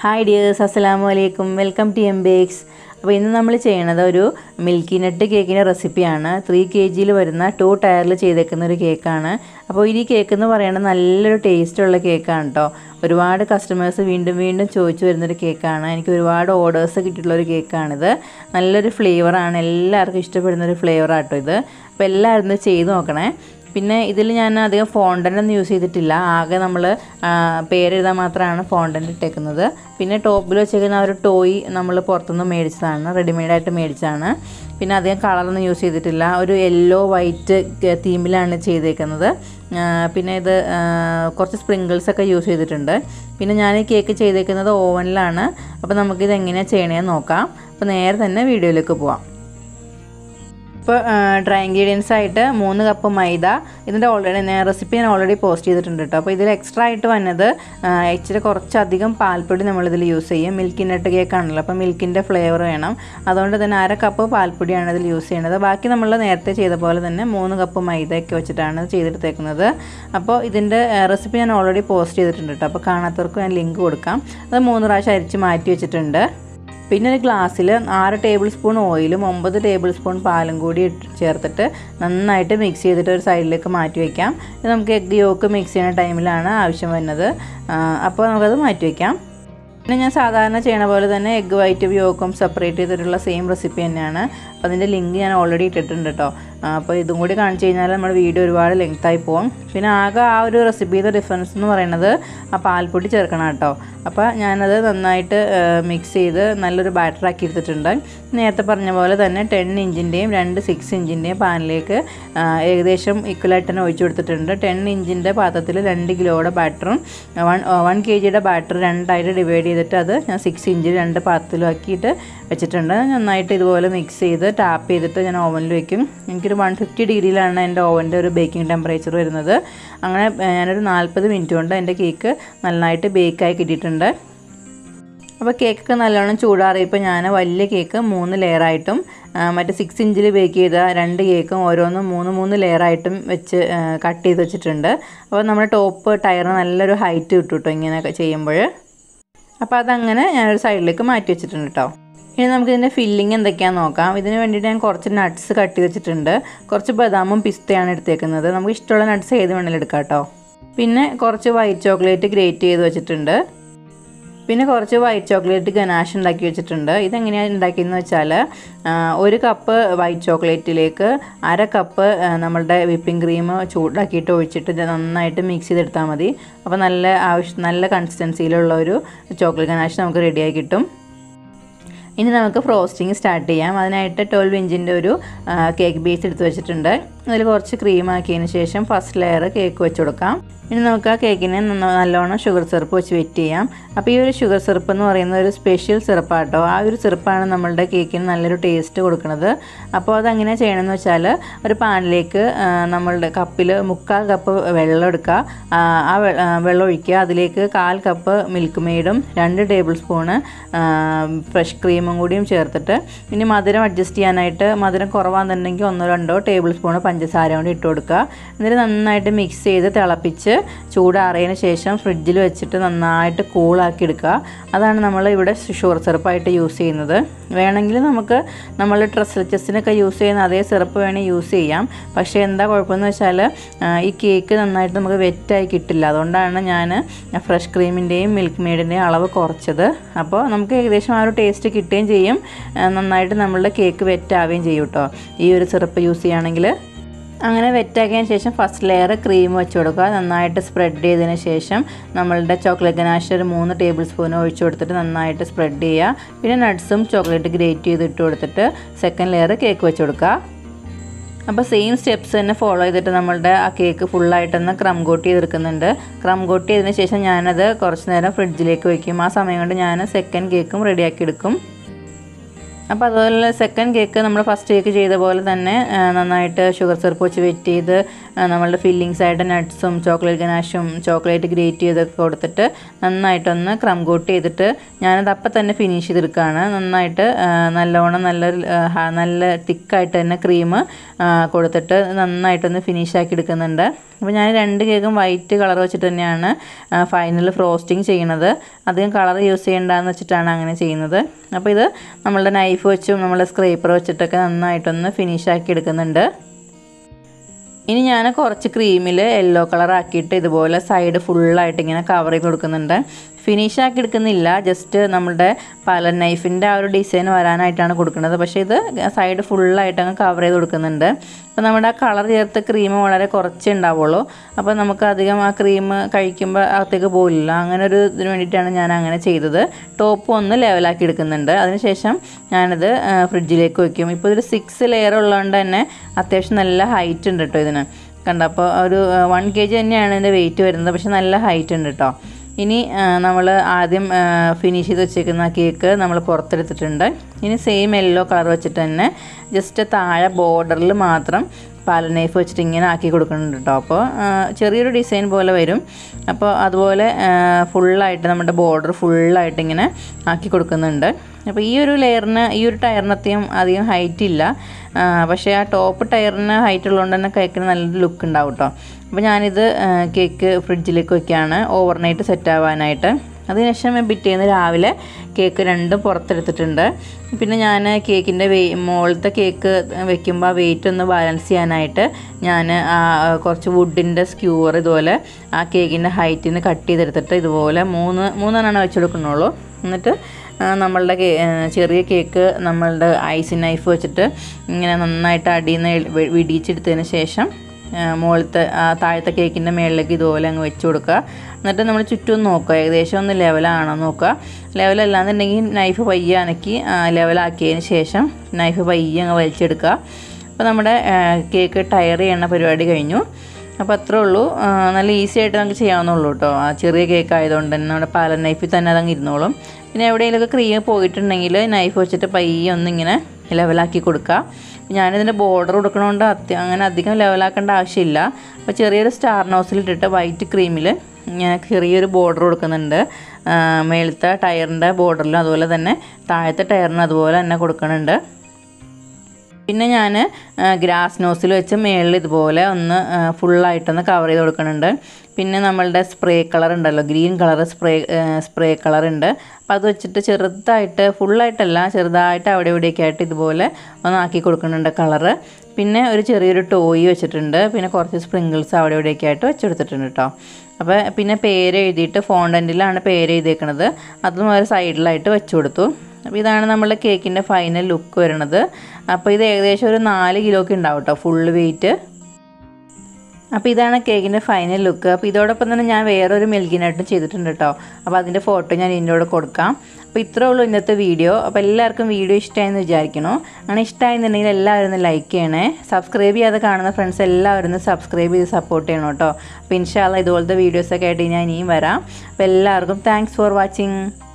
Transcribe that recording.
hi dears അസ്സലാമു അലൈക്കും welcome to M bakes അപ്പോൾ ഇന്ന് നമ്മൾ ചെയ്യണത് ഒരു മിൽക്കി നട്ട് കേക്കിൻ്റെ റെസിപ്പിയാണ് ത്രീ കെ ജിയിൽ വരുന്ന ടു ടയറിൽ ചെയ്തേക്കുന്ന ഒരു കേക്കാണ് അപ്പോൾ ഈ കേക്ക് എന്ന് പറയുന്നത് നല്ലൊരു ടേസ്റ്റുള്ള കേക്കാണ് കേട്ടോ ഒരുപാട് കസ്റ്റമേഴ്സ് വീണ്ടും വീണ്ടും ചോദിച്ചു വരുന്നൊരു കേക്കാണ് എനിക്ക് ഒരുപാട് ഓർഡേഴ്സ് കിട്ടിയിട്ടുള്ള ഒരു കേക്കാണിത് നല്ലൊരു ഫ്ലേവറാണ് എല്ലാവർക്കും ഇഷ്ടപ്പെടുന്ന ഒരു ഫ്ലേവറാണ് കേട്ടോ ഇത് അപ്പോൾ എല്ലാവരും ഇത് ചെയ്ത് നോക്കണേ പിന്നെ ഇതിൽ ഞാൻ അധികം ഫോണ്ടൻ്റ് ഒന്നും യൂസ് ചെയ്തിട്ടില്ല ആകെ നമ്മൾ പേരെഴുതാൻ മാത്രമാണ് ഫോണ്ടൻ്റ് ഇട്ടേക്കുന്നത് പിന്നെ ടോപ്പിൽ വെച്ചേക്കുന്ന ആ ഒരു ടോയ് നമ്മൾ പുറത്തുനിന്ന് മേടിച്ചതാണ് റെഡിമെയ്ഡായിട്ട് മേടിച്ചതാണ് പിന്നെ അധികം കളറൊന്നും യൂസ് ചെയ്തിട്ടില്ല ഒരു യെല്ലോ വൈറ്റ് തീമിലാണ് ചെയ്തേക്കുന്നത് ആ, പിന്നെ ഇത് ആ, കുറച്ച് സ്പ്രിങ്കിൾസ് ഒക്കെ യൂസ് ചെയ്തിട്ടുണ്ട് പിന്നെ ഞാൻ ഈ കേക്ക് ചെയ്തേക്കുന്നത് ഓവനിലാണ് അപ്പോൾ നമുക്കിത് എങ്ങനെയാണ് ചെയ്യണേന്ന് നോക്കാം അപ്പോൾ നേരെ തന്നെ വീഡിയോയിലേക്ക് പോവാം ഇപ്പോൾ ഡ്രൈ ഇൻഗ്രീഡിയൻസ് ആയിട്ട് മൂന്ന് കപ്പ് മൈദ ഇതിൻ്റെ ഓൾറെഡി റെസിപ്പി ഞാൻ ഓൾറെഡി പോസ്റ്റ് ചെയ്തിട്ടുണ്ട് കേട്ടോ അപ്പോൾ ഇതിൽ എക്സ്ട്രാ ആയിട്ട് വന്നത് ആ, ഇച്ചിരി കുറച്ചധികം പാൽപ്പൊടി നമ്മളിതിൽ യൂസ് ചെയ്യും മിൽക്കി നട്ട് കേക്ക് ആണല്ലോ അപ്പോൾ മിൽക്കിൻ്റെ ഫ്ലേവർ വേണം അതുകൊണ്ട് തന്നെ അര കപ്പ് പാൽപ്പൊടിയാണ് ഇതിൽ യൂസ് ചെയ്യുന്നത് ബാക്കി നമ്മൾ നേരത്തെ ചെയ്ത പോലെ തന്നെ മൂന്ന് കപ്പ് മൈദയൊക്കെ വെച്ചിട്ടാണ് ചെയ്തെടുത്തേക്കുന്നത് അപ്പോൾ ഇതിൻ്റെ റെസിപ്പി ഞാൻ ഓൾറെഡി പോസ്റ്റ് ചെയ്തിട്ടുണ്ട് കേട്ടോ അപ്പോൾ കാണാത്തവർക്ക് ഞാൻ ലിങ്ക് കൊടുക്കാം അത് മൂന്ന് പ്രാവശ്യം അരിച്ച് മാറ്റി വെച്ചിട്ടുണ്ട് പിന്നെ ഒരു ഗ്ലാസ്സിൽ ആറ് ടേബിൾ സ്പൂൺ ഓയിലും ഒമ്പത് ടേബിൾ സ്പൂൺ പാലും കൂടി ഇട്ട് ചേർത്തിട്ട് നന്നായിട്ട് മിക്സ് ചെയ്തിട്ട് ഒരു സൈഡിലേക്ക് മാറ്റി വയ്ക്കാം ഇത് നമുക്ക് എഗ് യോക്ക് മിക്സ് ചെയ്യുന്ന ടൈമിലാണ് ആവശ്യം വരുന്നത് ആ, അപ്പോൾ നമുക്കത് മാറ്റി വയ്ക്കാം പിന്നെ ഞാൻ സാധാരണ ചെയ്യണ പോലെ തന്നെ എഗ് വൈറ്റ് യോക്കും സെപ്പറേറ്റ് ചെയ്തിട്ടുള്ള സെയിം റെസിപ്പി തന്നെയാണ് അപ്പോൾ അതിൻ്റെ ലിങ്ക് ഞാൻ ഓൾറെഡി ഇട്ടിട്ടുണ്ട് കേട്ടോ അപ്പോൾ ഇതും കൂടി കാണിച്ചു കഴിഞ്ഞാൽ നമ്മുടെ വീഡിയോ ഒരുപാട് ലെങ്തായി പോകും പിന്നെ ആകെ ആ ഒരു റെസിപ്പിയുടെ ഡിഫറൻസ് എന്ന് പറയുന്നത് ആ പാൽപ്പൊടി ചേർക്കണം കേട്ടോ അപ്പോൾ ഞാനത് നന്നായിട്ട് മിക്സ് ചെയ്ത് നല്ലൊരു ബാറ്റർ ആക്കി എടുത്തിട്ടുണ്ട് നേരത്തെ പറഞ്ഞ പോലെ തന്നെ ടെൻ ഇഞ്ചിൻ്റെയും രണ്ട് സിക്സ് ഇഞ്ചിൻ്റെയും പാനിലേക്ക് ആ, ഏകദേശം ഈക്വലായിട്ട് തന്നെ ഒഴിച്ചു കൊടുത്തിട്ടുണ്ട് ടെൻ ഇഞ്ചിൻ്റെ പാത്രത്തിൽ രണ്ട് കിലോയുടെ ബാറ്ററും വൺ വൺ കെ ജിയുടെ ബാറ്റർ രണ്ടായിട്ട് ഡിവൈഡ് ചെയ്തിട്ട് അത് ഞാൻ സിക്സ് ഇഞ്ച് രണ്ട് പാത്രത്തിലാക്കിയിട്ട് വെച്ചിട്ടുണ്ട് നന്നായിട്ട് ഇതുപോലെ മിക്സ് ചെയ്ത് ടാപ്പ് ചെയ്തിട്ട് ഞാൻ ഓവനിൽ വെക്കും എനിക്കൊരു വൺ ഫിഫ്റ്റി ഡിഗ്രിയിലാണ് എൻ്റെ ഓവൻ്റെ ഒരു ബേക്കിംഗ് ടെമ്പറേച്ചർ വരുന്നത് അങ്ങനെ ഏ, ഞാനൊരു നാൽപ്പത് മിനിറ്റ് കൊണ്ട് എൻ്റെ കേക്ക് നന്നായിട്ട് ബേക്കായി കിട്ടിയിട്ടുണ്ട് അപ്പോൾ കേക്കൊക്കെ നല്ലോണം ചൂടാറിയപ്പോൾ ഞാൻ വലിയ കേക്ക് മൂന്ന് ലെയറായിട്ടും മറ്റേ സിക്സ് ഇഞ്ചിൽ ബേക്ക് ചെയ്ത രണ്ട് കേക്കും ഓരോന്നും മൂന്ന് മൂന്ന് ലെയറായിട്ടും വെച്ച് കട്ട് ചെയ്ത് വെച്ചിട്ടുണ്ട് അപ്പോൾ നമ്മുടെ ടോപ്പ് ടയറിന് നല്ലൊരു ഹൈറ്റ് കിട്ടും കേട്ടോ ഇങ്ങനെ ചെയ്യുമ്പോൾ അപ്പോൾ അതങ്ങനെ ഞാനൊരു സൈഡിലേക്ക് മാറ്റി വെച്ചിട്ടുണ്ട് കേട്ടോ ഇനി നമുക്ക് ഇതിൻ്റെ ഫില്ലിങ് എന്തൊക്കെയാണെന്ന് നോക്കാം ഇതിന് വേണ്ടിയിട്ട് ഞാൻ കുറച്ച് നട്ട്സ് കട്ട് ചെയ്ത് വെച്ചിട്ടുണ്ട് കുറച്ച് ബദാമും പിസ്തയാണ് എടുത്തേക്കുന്നത് നമുക്ക് ഇഷ്ടമുള്ള നട്ട്സ് ഏത് വേണമെങ്കിലും എടുക്കാം കേട്ടോ പിന്നെ കുറച്ച് വൈറ്റ് ചോക്ലേറ്റ് ഗ്രേറ്റ് ചെയ്ത് വെച്ചിട്ടുണ്ട് പിന്നെ കുറച്ച് വൈറ്റ് ചോക്ലേറ്റ് ഗനാഷ് ഉണ്ടാക്കി വെച്ചിട്ടുണ്ട് ഇതെങ്ങനെയാണ് ഉണ്ടാക്കിയെന്ന് വെച്ചാൽ ആ, ഒരു കപ്പ് വൈറ്റ് ചോക്ലേറ്റിലേക്ക് അര കപ്പ് ആ, നമ്മളുടെ വിപ്പിംഗ് ക്രീം ചൂടാക്കിയിട്ട് ഒഴിച്ചിട്ട് ഇത് നന്നായിട്ട് മിക്സ് ചെയ്തെടുത്താൽ മതി അപ്പോൾ നല്ല ആവശ്യം നല്ല കൺസിസ്റ്റൻസിയിലുള്ള ഒരു ചോക്ലേറ്റ് ഗനാഷ് നമുക്ക് റെഡിയായി കിട്ടും ഇനി നമുക്ക് ഫ്രോസ്റ്റിംഗ് സ്റ്റാർട്ട് ചെയ്യാം അതിനായിട്ട് ട്വൽവ് ഇഞ്ചിൻ്റെ ഒരു ആ, കേക്ക് ബേസ് എടുത്ത് വെച്ചിട്ടുണ്ട് അതിൽ കുറച്ച് ക്രീം ആക്കിയതിന് ശേഷം ഫസ്റ്റ് ലെയർ കേക്ക് വെച്ച് കൊടുക്കാം ഇനി നമുക്ക് ആ കേക്കിനെ നന്ന- നല്ലോണം ഷുഗർ സിറപ്പ് വെച്ച് വെറ്റ് ചെയ്യാം അപ്പോൾ ഈ ഒരു ഷുഗർ സിറപ്പ് എന്ന് പറയുന്നത് ഒരു സ്പെഷ്യൽ സിറപ്പാട്ടോ ആ ഒരു സിറപ്പാണ് നമ്മളുടെ കേക്കിന് നല്ലൊരു ടേസ്റ്റ് കൊടുക്കുന്നത് അപ്പോൾ അതെങ്ങനെ ചെയ്യണമെന്ന് വെച്ചാൽ ഒരു പാനിലേക്ക് ആ, നമ്മളുടെ കപ്പിൽ മുക്കാൽ കപ്പ് വെള്ളം എടുക്കുക ആ, ആ വെ- ആ, വെള്ളം ഒഴിക്കുക അതിലേക്ക് കാൽ കപ്പ് മിൽക്ക് മെയ്ഡും രണ്ട് ടേബിൾ സ്പൂണ് ഫ്രഷ് ക്രീമും കൂടിയും ചേർത്തിട്ട് ഇനി മധുരം അഡ്ജസ്റ്റ് ചെയ്യാനായിട്ട് മധുരം കുറവാണെന്നുണ്ടെങ്കിൽ ഒന്നോ രണ്ടോ ടേബിൾ സ്പൂണ് പഞ്ചസാര കൂടി ഇട്ട് കൊടുക്കുക എന്നിട്ട് നന്നായിട്ട് മിക്സ് ചെയ്ത് തിളപ്പിച്ച് ചൂടാറിയതിന് ശേഷം ഫ്രിഡ്ജിൽ വെച്ചിട്ട് നന്നായിട്ട് കൂളാക്കി എടുക്കുക അതാണ് നമ്മൾ ഇവിടെ ഷുഗർ സിറപ്പായിട്ട് യൂസ് ചെയ്യുന്നത് വേണമെങ്കിൽ നമുക്ക് നമ്മൾ ട്രസ്ലച്ചസിനൊക്കെ യൂസ് ചെയ്യുന്ന അതേ സിറപ്പ് വേണമെങ്കിൽ യൂസ് ചെയ്യാം പക്ഷേ എന്താ കുഴപ്പമെന്ന് വെച്ചാൽ ആ, ഈ കേക്ക് നന്നായിട്ട് നമുക്ക് വെറ്റായി കിട്ടില്ല അതുകൊണ്ടാണ് ഞാൻ ഫ്രഷ് ക്രീമിൻ്റെയും മിൽക്ക് മെയ്ഡിൻ്റെയും അളവ് കുറച്ചത് അപ്പോൾ നമുക്ക് ഏകദേശം ആ ഒരു ടേസ്റ്റ് കിട്ടുകയും ചെയ്യും ആ, നന്നായിട്ട് നമ്മളുടെ കേക്ക് വെറ്റാവുകയും ചെയ്യും കേട്ടോ ഈ ഒരു സിറപ്പ് യൂസ് ചെയ്യുകയാണെങ്കിൽ അങ്ങനെ വെറ്റാക്കിയതിന് ശേഷം ഫസ്റ്റ് ലെയർ ക്രീം വെച്ച് കൊടുക്കുക നന്നായിട്ട് സ്പ്രെഡ് ചെയ്തതിന് ശേഷം നമ്മളുടെ ചോക്ലേറ്റ് ഗനാഷ് ഒരു മൂന്ന് ടേബിൾ സ്പൂൺ ഒഴിച്ച് കൊടുത്തിട്ട് നന്നായിട്ട് സ്പ്രെഡ് ചെയ്യുക പിന്നെ നട്ട്സും ചോക്ലേറ്റ് ഗ്രേറ്റ് ചെയ്ത് ഇട്ട് കൊടുത്തിട്ട് സെക്കൻഡ് ലെയർ കേക്ക് വെച്ച് കൊടുക്കുക അപ്പോൾ സെയിം സ്റ്റെപ്സ് തന്നെ ഫോളോ ചെയ്തിട്ട് നമ്മളുടെ ആ കേക്ക് ഫുള്ളായിട്ടൊന്ന് ക്രം കോട്ട് ചെയ്തെടുക്കുന്നുണ്ട് ക്രം കോട്ട് ചെയ്തതിന് ശേഷം ഞാനത് കുറച്ച് നേരം ഫ്രിഡ്ജിലേക്ക് വയ്ക്കും ആ സമയം കൊണ്ട് ഞാൻ സെക്കൻഡ് കേക്കും റെഡിയാക്കി എടുക്കും അപ്പോൾ അതുപോലെ സെക്കൻഡ് കേക്ക് നമ്മൾ ഫസ്റ്റ് കേക്ക് ചെയ്ത പോലെ തന്നെ ആ, നന്നായിട്ട് ഷുഗർ സിറപ്പ് വെച്ച് വെറ്റ് ചെയ്ത് ആ, നമ്മളുടെ ഫില്ലിങ്സ് ആയിട്ട് നട്ട്സും ചോക്ലേറ്റ് ഗനാഷും ചോക്ലേറ്റ് ഗ്രേറ്റ് ചെയ്തൊക്കെ കൊടുത്തിട്ട് നന്നായിട്ടൊന്ന് ക്രം കോട്ട് ചെയ്തിട്ട് ഞാനത് അപ്പം തന്നെ ഫിനിഷ് ചെയ്തെടുക്കുകയാണ് നന്നായിട്ട് ആ, നല്ലോണം നല്ല നല്ല തിക്കായിട്ട് തന്നെ ക്രീം കൊടുത്തിട്ട് നന്നായിട്ടൊന്ന് ഫിനിഷ് ആക്കി എടുക്കുന്നുണ്ട് അപ്പോൾ ഞാൻ രണ്ട് കേക്കും വൈറ്റ് കളർ വെച്ചിട്ട് തന്നെയാണ് ഫൈനൽ ഫ്രോസ്റ്റിംഗ് ചെയ്യുന്നത് അധികം കളർ യൂസ് ചെയ്യേണ്ടെന്ന് വെച്ചിട്ടാണ് അങ്ങനെ ചെയ്യുന്നത് അപ്പോൾ ഇത് നമ്മളുടെ നൈഫ് വെച്ചും നമ്മളുടെ സ്ക്രേപ്പർ വെച്ചിട്ടൊക്കെ നന്നായിട്ടൊന്ന് ഫിനിഷ് ആക്കി എടുക്കുന്നുണ്ട് ഇനി ഞാൻ കുറച്ച് ക്രീമിൽ യെല്ലോ കളർ ആക്കിയിട്ട് ഇതുപോലെ സൈഡ് ഫുള്ളായിട്ട് ഇങ്ങനെ കവർ ചെയ്ത് കൊടുക്കുന്നുണ്ട് ഫിനിഷ് ആക്കി എടുക്കുന്നില്ല ജസ്റ്റ് നമ്മുടെ പല നൈഫിൻ്റെ ആ ഒരു ഡിസൈൻ വരാനായിട്ടാണ് കൊടുക്കുന്നത് പക്ഷേ ഇത് സൈഡ് ഫുള്ളായിട്ട് അങ്ങ് കവർ ചെയ്ത് കൊടുക്കുന്നുണ്ട് അപ്പോൾ നമ്മുടെ ആ കളർ ചേർത്ത ക്രീം വളരെ കുറച്ചേ ഉണ്ടാവുള്ളൂ അപ്പോൾ നമുക്ക് അധികം ആ ക്രീം കഴിക്കുമ്പോൾ അകത്തേക്ക് പോകില്ല അങ്ങനെ ഒരു ഇതിന് വേണ്ടിയിട്ടാണ് ഞാൻ അങ്ങനെ ചെയ്തത് ടോപ്പ് ഒന്ന് ലെവലാക്കി എടുക്കുന്നുണ്ട് അതിനുശേഷം ഞാനത് ആ, ഫ്രിഡ്ജിലേക്ക് വയ്ക്കും ഇപ്പോൾ ഇതൊരു സിക്സ് ലെയർ ഉള്ളതുകൊണ്ട് തന്നെ അത്യാവശ്യം നല്ല ഹൈറ്റ് ഉണ്ട് കേട്ടോ ഇതിന് കണ്ടോ അപ്പോൾ ഒരു വൺ കെ ജി തന്നെയാണ് ഇതിൻ്റെ വെയിറ്റ് വരുന്നത് പക്ഷെ നല്ല ഹൈറ്റ് ഉണ്ട് കേട്ടോ ഇനി നമ്മൾ ആദ്യം ഫിനിഷ് ചെയ്ത് വെച്ചേക്കുന്ന കേക്ക് നമ്മൾ പുറത്തെടുത്തിട്ടുണ്ട് ഇനി സെയിം യെല്ലോ കളർ വെച്ചിട്ട് തന്നെ ജസ്റ്റ് താഴെ ബോർഡറിൽ മാത്രം പാല നൈഫ് വെച്ചിട്ട് ഇങ്ങനെ ആക്കി കൊടുക്കുന്നുണ്ട് കേട്ടോ അപ്പോൾ ചെറിയൊരു ഡിസൈൻ പോലെ വരും അപ്പോൾ അതുപോലെ ഫുള്ളായിട്ട് നമ്മുടെ ബോർഡർ ഫുള്ളായിട്ട് ഇങ്ങനെ ആക്കി കൊടുക്കുന്നുണ്ട് അപ്പോൾ ഈ ഒരു ലെയറിന് ഈ ഒരു ടയറിന് അധികം അധികം ഹൈറ്റ് ഇല്ല ആ, പക്ഷേ ആ ടോപ്പ് ടയറിന് ഹൈറ്റ് ഉള്ളതുകൊണ്ട് തന്നെ കേക്കിന് നല്ലൊരു ലുക്ക് ഉണ്ടാവും കേട്ടോ അപ്പോൾ ഞാനിത് ആ, കേക്ക് ഫ്രിഡ്ജിലേക്ക് വെക്കുകയാണ് ഓവർനൈറ്റ് സെറ്റ് ആവാനായിട്ട് അതിനുശേഷം പിറ്റേന്ന് രാവിലെ കേക്ക് രണ്ടും പുറത്തെടുത്തിട്ടുണ്ട് പിന്നെ ഞാൻ കേക്കിൻ്റെ വേ മുകളിലത്തെ കേക്ക് വെക്കുമ്പോൾ ആ വെയിറ്റ് ഒന്ന് ബാലൻസ് ചെയ്യാനായിട്ട് ഞാൻ ആ കുറച്ച് വുഡിൻ്റെ സ്ക്യൂർ ഇതുപോലെ ആ കേക്കിൻ്റെ ഹൈറ്റിന് കട്ട് ചെയ്തെടുത്തിട്ട് ഇതുപോലെ മൂന്ന് മൂന്നെണ്ണമാണ് വെച്ച് കൊടുക്കുന്നുള്ളൂ എന്നിട്ട് ആ, നമ്മളുടെ കേ ആ, ചെറിയ കേക്ക് നമ്മളുടെ ഐസ് നൈഫ് വെച്ചിട്ട് ഇങ്ങനെ നന്നായിട്ട് അടിയിൽ നിന്ന് വിടിയിച്ചെടുത്തതിന് ശേഷം ആ, മുകളിലത്തെ ആ, താഴത്തെ കേക്കിൻ്റെ മുകളിലേക്ക് ഇതുപോലെ അങ്ങ് വെച്ച് കൊടുക്കുക എന്നിട്ട് നമ്മൾ ചുറ്റും ഒന്ന് നോക്കുക ഏകദേശം ഒന്ന് ലെവലാണോ നോക്കുക ലെവലല്ലാന്നുണ്ടെങ്കിൽ നൈഫ് പയ്യെ അനക്കി ആ, ലെവലാക്കിയതിന് ശേഷം നൈഫ് പയ്യെ അങ്ങ് വലിച്ചെടുക്കുക അപ്പോൾ നമ്മുടെ ആ, കേക്ക് ടയർ ചെയ്യണ പരിപാടി കഴിഞ്ഞു അപ്പോൾ അത്രേ ഉള്ളൂ ആ, നല്ല ഈസി ആയിട്ട് നമുക്ക് ചെയ്യാവുന്നുള്ളൂ കേട്ടോ ആ ചെറിയ കേക്ക് ആയതുകൊണ്ട് തന്നെ നമ്മുടെ പാലൻ നൈഫിൽ തന്നെ അതങ്ങ് ഇരുന്നോളും പിന്നെ എവിടെയെങ്കിലുമൊക്കെ ക്രീം പോയിട്ടുണ്ടെങ്കിൽ നൈഫ് വെച്ചിട്ട് പയ്യെ ഒന്നിങ്ങനെ ലെവലാക്കി കൊടുക്കുക ഞാനിതിൻ്റെ ബോർഡർ കൊടുക്കണോണ്ട് അത്യ അങ്ങനെ അധികം ലെവലാക്കേണ്ട ആവശ്യമില്ല അപ്പോൾ ചെറിയൊരു സ്റ്റാർ നോസിലിട്ടിട്ട് വൈറ്റ് ക്രീമിൽ ഞാൻ ചെറിയൊരു ബോർഡർ കൊടുക്കുന്നുണ്ട് ആ, മേളത്തെ ടയറിൻ്റെ ബോർഡറിലും അതുപോലെ തന്നെ താഴത്തെ ടയറിനും അതുപോലെ തന്നെ കൊടുക്കുന്നുണ്ട് പിന്നെ ഞാൻ ഗ്രാസ് നോസിൽ വെച്ച് മേളിൽ ഇതുപോലെ ഒന്ന് ഫുള്ളായിട്ടൊന്ന് കവർ ചെയ്ത് കൊടുക്കുന്നുണ്ട് പിന്നെ നമ്മളുടെ സ്പ്രേ കളർ ഉണ്ടല്ലോ green colour spray spray colour ഉണ്ട് അപ്പോൾ അത് വെച്ചിട്ട് ചെറുതായിട്ട് ഫുള്ളായിട്ടല്ല ചെറുതായിട്ട് അവിടെ ഇവിടെയൊക്കെ ആയിട്ട് ഇതുപോലെ ഒന്ന് ആക്കി കൊടുക്കുന്നുണ്ട് കളറ് പിന്നെ ഒരു ചെറിയൊരു ടോയ് വെച്ചിട്ടുണ്ട് പിന്നെ കുറച്ച് സ്പ്രിങ്കിൾസ് അവിടെ ഇവിടെയൊക്കെ ആയിട്ട് വെച്ചെടുത്തിട്ടുണ്ട് കേട്ടോ അപ്പോൾ പിന്നെ പേര് എഴുതിയിട്ട് ഫോണ്ടൻറ്റിലാണ് പേര് എഴുതിയേക്കണത് അതും ഒരു സൈഡിലായിട്ട് വെച്ച് കൊടുത്തു അപ്പോൾ ഇതാണ് നമ്മുടെ കേക്കിൻ്റെ ഫൈനൽ ലുക്ക് വരുന്നത് അപ്പോൾ ഇത് ഏകദേശം ഒരു നാല് കിലോക്ക് ഉണ്ടാവും കേട്ടോ ഫുള്ള് വെയിറ്റ് അപ്പോൾ ഇതാണ് കേക്കിൻ്റെ ഫൈനൽ ലുക്ക് അപ്പോൾ ഇതോടൊപ്പം തന്നെ ഞാൻ വേറൊരു മിൽക്കിനായിട്ടും ചെയ്തിട്ടുണ്ട് കേട്ടോ അപ്പോൾ അതിൻ്റെ ഫോട്ടോ ഞാൻ ഇതിൻ്റെ കൂടെ കൊടുക്കാം അപ്പോൾ ഇത്രേ ഉള്ളൂ ഇന്നത്തെ വീഡിയോ അപ്പോൾ എല്ലാവർക്കും വീഡിയോ ഇഷ്ടമായെന്ന് വിചാരിക്കണോ അങ്ങനെ ഇഷ്ടമായെന്നുണ്ടെങ്കിൽ എല്ലാവരും ഒന്ന് ലൈക്ക് ചെയ്യണേ സബ്സ്ക്രൈബ് ചെയ്യാതെ കാണുന്ന ഫ്രണ്ട്സ് എല്ലാവരും ഒന്ന് സബ്സ്ക്രൈബ് ചെയ്ത് സപ്പോർട്ട് ചെയ്യണം കേട്ടോ അപ്പോൾ ഇൻഷാല്ല ഇതുപോലത്തെ വീഡിയോസൊക്കെ ആയിട്ട് ഞാൻ ഇനിയും വരാം അപ്പോൾ എല്ലാവർക്കും താങ്ക്സ് ഫോർ വാച്ചിങ്